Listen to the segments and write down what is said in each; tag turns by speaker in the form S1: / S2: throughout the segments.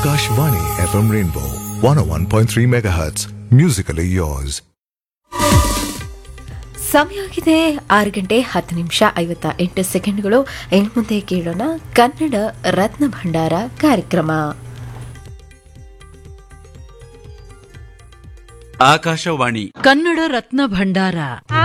S1: Akashvani FM Rainbow 101.3 MHz. Musically yours.
S2: ಸಮಯ ಆಗಿದೆ ಆರು ಗಂಟೆ ಹತ್ತು ನಿಮಿಷ ಐವತ್ತ ಎಂಟು ಸೆಕೆಂಡ್ಗಳು ಇನ್ನು ಮುಂದೆ ಕೇಳೋಣ ಕನ್ನಡ ರತ್ನ ಭಂಡಾರ ಕಾರ್ಯಕ್ರಮ
S3: ಆಕಾಶವಾಣಿ
S4: ಕನ್ನಡ ರತ್ನ ಭಂಡಾರ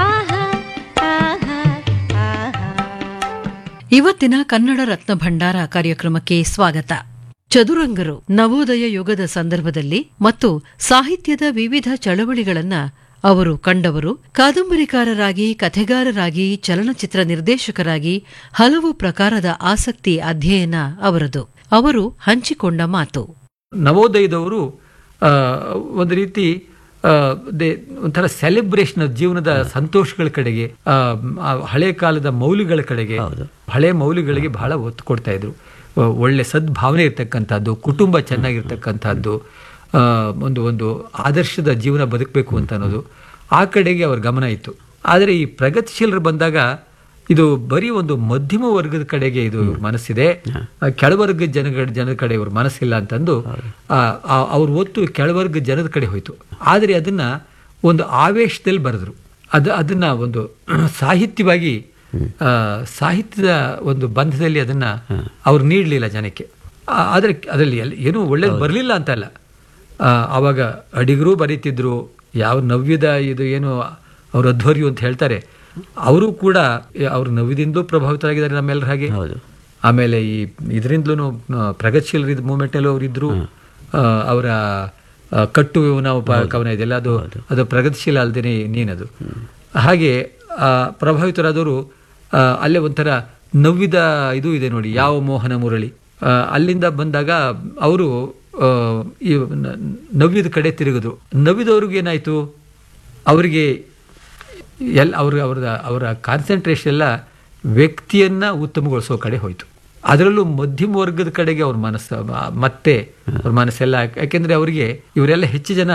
S4: ಇವತ್ತಿನ ಕನ್ನಡ ರತ್ನ ಭಂಡಾರ ಕಾರ್ಯಕ್ರಮಕ್ಕೆ ಸ್ವಾಗತ ಚದುರಂಗರು ನವೋದಯ ಯುಗದ ಸಂದರ್ಭದಲ್ಲಿ ಮತ್ತು ಸಾಹಿತ್ಯದ ವಿವಿಧ ಚಳವಳಿಗಳನ್ನ ಅವರು ಕಂಡವರು ಕಾದಂಬರಿಕಾರರಾಗಿ ಕಥೆಗಾರರಾಗಿ ಚಲನಚಿತ್ರ ನಿರ್ದೇಶಕರಾಗಿ ಹಲವು ಪ್ರಕಾರದ ಆಸಕ್ತಿ ಅಧ್ಯಯನ ಅವರದು ಅವರು ಹಂಚಿಕೊಂಡ ಮಾತು
S5: ನವೋದಯದವರು ಆ, ಒಂದು ರೀತಿ ಆ, ದೇ- ಒಂಥರ ಸೆಲೆಬ್ರೇಷನ್ ಜೀವನದ ಸಂತೋಷಗಳ ಕಡೆಗೆ ಆ, ಆ ಹಳೆ ಕಾಲದ ಮೌಲ್ಯಗಳ ಕಡೆಗೆ ಹಳೆ ಮೌಲ್ಯಗಳಿಗೆ ಬಹಳ ಒತ್ತು ಕೊಡ್ತಾ ಇದ್ರು ಆ, ಒಳ್ಳೆ ಸದ್ಭಾವನೆ ಇರ್ತಕ್ಕಂಥದ್ದು ಕುಟುಂಬ ಚೆನ್ನಾಗಿರ್ತಕ್ಕಂಥದ್ದು ಆ, ಒಂದು ಒಂದು ಆದರ್ಶದ ಜೀವನ ಬದುಕಬೇಕು ಅಂತ ಅನ್ನೋದು ಆ ಕಡೆಗೆ ಅವ್ರ ಗಮನ ಇತ್ತು ಆದರೆ ಈ ಪ್ರಗತಿಶೀಲರು ಬಂದಾಗ ಇದು ಬರೀ ಒಂದು ಮಧ್ಯಮ ವರ್ಗದ ಕಡೆಗೆ ಇದು ಇವ್ರ ಮನಸ್ಸಿದೆ ಆ, ಕೆಳವರ್ಗದ ಜನಗಳ ಜನದ ಕಡೆ ಇವ್ರ ಮನಸ್ಸಿಲ್ಲ ಅಂತಂದು ಆ, ಆ, ಅವ್ರ ಒತ್ತು ಕೆಳವರ್ಗದ ಜನದ ಕಡೆ ಹೋಯ್ತು ಆದರೆ ಅದನ್ನ ಒಂದು ಆವೇಶದಲ್ಲಿ ಬರೆದ್ರು ಅದು ಅದನ್ನ ಒಂದು ಸಾಹಿತ್ಯವಾಗಿ ಆ, ಸಾಹಿತ್ಯದ ಒಂದು ಬಂಧದಲ್ಲಿ ಅದನ್ನ ಅವ್ರು ನೀಡಲಿಲ್ಲ ಜನಕ್ಕೆ ಆ, ಆದ್ರೆ ಅದರಲ್ಲಿ ಎಲ್- ಏನೂ ಒಳ್ಳೇದು ಬರಲಿಲ್ಲ ಅಂತ ಅಲ್ಲ ಆ, ಆವಾಗ ಅಡಿಗರು ಬರೀತಿದ್ರು ಯಾವ ನವ್ಯದ ಇದು ಏನು ಅವ್ರ ಅಧ್ವರ್ಯು ಅಂತ ಹೇಳ್ತಾರೆ ಅವರು ಕೂಡ ಅವ್ರ ನವ್ಯದಿಂದಲೂ ಪ್ರಭಾವಿತರಾಗಿದ್ದಾರೆ ನಮ್ಮೆಲ್ಲರ ಹಾಗೆ ಆಮೇಲೆ ಈ ಇದರಿಂದಲೂ ಪ್ರಗತಿಶೀಲ ಮೂವ್ಮೆಂಟ್ನಲ್ಲೂ ಅವರು ಇದ್ರು ಆ, ಅವರ ಆ, ಕಟ್ಟು ನಾವು ಪ- ಕವನ ಇದೆಯಲ್ಲ ಅದು ಅದು ಪ್ರಗತಿಶೀಲ ಅಲ್ಲದೇನೆ ನೀನದು ಹಾಗೆ ಆ, ಪ್ರಭಾವಿತರಾದವರು ಆ, ಅಲ್ಲೇ ಒಂಥರ ನವ್ಯದ ಇದು ಇದೆ ನೋಡಿ ಯಾವ ಮೋಹನ ಮುರಳಿ ಆ, ಅಲ್ಲಿಂದ ಬಂದಾಗ ಅವರು ಆ, ಈ ನ- ನವ್ಯದ ಕಡೆ ತಿರುಗಿದ್ರು ನವ್ಯದವ್ರಿಗೆ ಏನಾಯ್ತು ಅವರಿಗೆ ಎಲ್ ಅವ್ರ ಅವ್ರದ ಅವರ ಕಾನ್ಸಂಟ್ರೇಷನ್ ಎಲ್ಲ ವ್ಯಕ್ತಿಯನ್ನ ಉತ್ತಮಗೊಳಿಸೋ ಕಡೆ ಹೋಯ್ತು ಅದರಲ್ಲೂ ಮಧ್ಯಮ ವರ್ಗದ ಕಡೆಗೆ ಅವ್ರ ಮನಸ್ಸು ಮ- ಮತ್ತೆ ಅವ್ರ ಮನಸ್ಸೆಲ್ಲ ಯಾಕೆಂದ್ರೆ ಅವರಿಗೆ ಇವರೆಲ್ಲ ಹೆಚ್ಚು ಜನ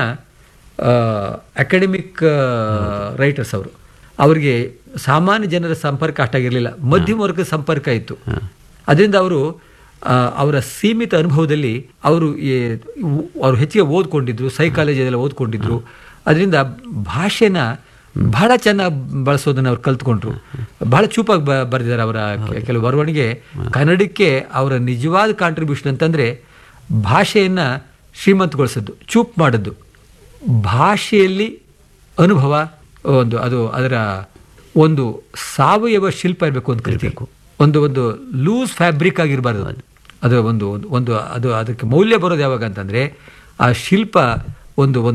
S5: ಅಕಾಡೆಮಿಕ್ ರೈಟರ್ಸ್ ಅವರು ಅವರಿಗೆ ಸಾಮಾನ್ಯ ಜನರ ಸಂಪರ್ಕ ಅಷ್ಟಾಗಿರಲಿಲ್ಲ ಮಧ್ಯಮ ವರ್ಗದ ಸಂಪರ್ಕ ಇತ್ತು ಅದರಿಂದ ಅವರು ಆ, ಅವರ ಸೀಮಿತ ಅನುಭವದಲ್ಲಿ ಅವರು ಈ- ಅವರು ಹೆಚ್ಚಿಗೆ ಓದ್ಕೊಂಡಿದ್ರು ಸೈಕಾಲಜಿ ಅದೆಲ್ಲ ಓದ್ಕೊಂಡಿದ್ರು ಅದರಿಂದ ಭಾಷೆನ ಬಹಳ ಚೆನ್ನಾಗಿ ಬಳಸೋದನ್ನ ಅವ್ರು ಕಲ್ತ್ಕೊಂಡ್ರು ಬಹಳ ಚೂಪಾಗಿ ಬ ಬರೆದಿದ್ದಾರೆ ಅವರ ಕೆ- ಕೆಲವು ಬರವಣಿಗೆ ಕನ್ನಡಕ್ಕೆ ಅವರ ನಿಜವಾದ ಕಾಂಟ್ರಿಬ್ಯೂಷನ್ ಅಂತಂದ್ರೆ ಭಾಷೆಯನ್ನ ಶ್ರೀಮಂತಗೊಳಿಸೋದು ಚೂಪ್ ಮಾಡೋದು ಭಾಷೆಯಲ್ಲಿ ಅನುಭವ ಒಂದು ಅದು ಅದರ ಒಂದು ಸಾವಯವ ಶಿಲ್ಪ ಇರಬೇಕು ಅಂತ ಕರಿಬೇಕು ಒಂದು ಒಂದು ಲೂಸ್ ಫ್ಯಾಬ್ರಿಕ್ ಆಗಿರಬಾರ್ದು ಅದು ಒಂದು ಒಂದು- ಒಂದು ಅದು ಅದಕ್ಕೆ ಮೌಲ್ಯ ಬರೋದು ಯಾವಾಗ ಅಂತಂದ್ರೆ ಆ ಶಿಲ್ಪ ಒಂದು ಒಂದು